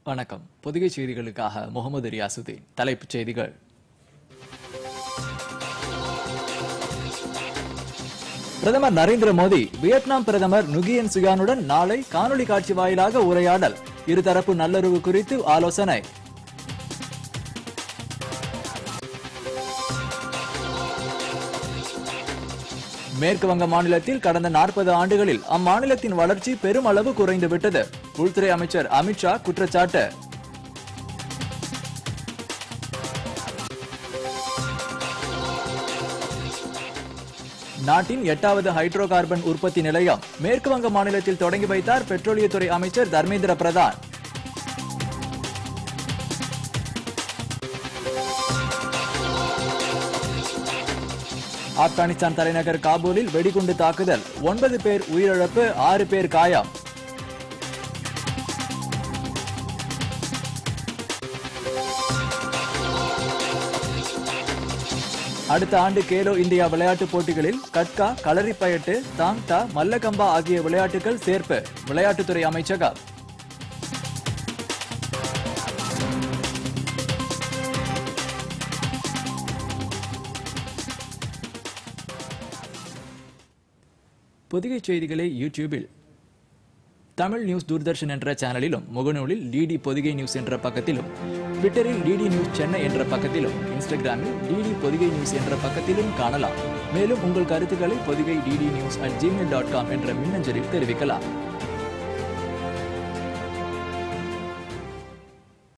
வணக்கம் பொதிகை செய்திகளுக்காக முகமது ரியாசுதீன் தலைப்புச் செய்திகள் பிரதமர் நரேந்திர மோடி வியட்நாம் பிரதமர் நுகியன் சுயானுடன் நாளை காணொளி காட்சி வாயிலாக உரையாடல் இருதரப்பு நல்லுறவு குறித்து ஆலோசனை மேற்கு வங்க மாநிலத்தில் கடந்த நாற்பது ஆண்டுகளில் அம்மாநிலத்தின் வளர்ச்சி பெருமளவு குறைந்துவிட்டது உள்துறை அமைச்சர் அமித்ஷா குற்றச்சாட்டு நாட்டின் எட்டாவது ஹைட்ரோ கார்பன் உற்பத்தி நிலையம் மேற்கு வங்க மாநிலத்தில் தொடங்கி வைத்தார் பெட்ரோலியத்துறை அமைச்சர் தர்மேந்திர பிரதான் ஆப்கானிஸ்தான் தலைநகர் காபூலில் வெடிகுண்டு தாக்குதல் ஒன்பது பேர் உயிரிழப்பு ஆறு பேர் காயம் அடுத்த ஆண்டு கேலோ இந்தியா விளையாட்டுப் போட்டிகளில் கட்கா களரிப்பயட்டு தாங்டா மல்லகம்பா ஆகிய விளையாட்டுகள் சேர்ப்பு விளையாட்டுத்துறை அமைச்சகம் பொதிகை செய்திகளை யூடியூபில் தமிழ் நியூஸ் தூர்தர்ஷன் என்ற சேனலிலும் முகநூலில் டிடி பொதிகை நியூஸ் என்ற பக்கத்திலும் ட்விட்டரில் டிடி நியூஸ் சென்னை என்ற பக்கத்திலும் இன்ஸ்டாகிராமில் டிடி பொதிகை நியூஸ் என்ற பக்கத்திலும் காணலாம் மேலும் உங்கள் கருத்துக்களை Pothigai DD news at Gmail dot com என்ற மின்னஞ்சலில் தெரிவிக்கலாம்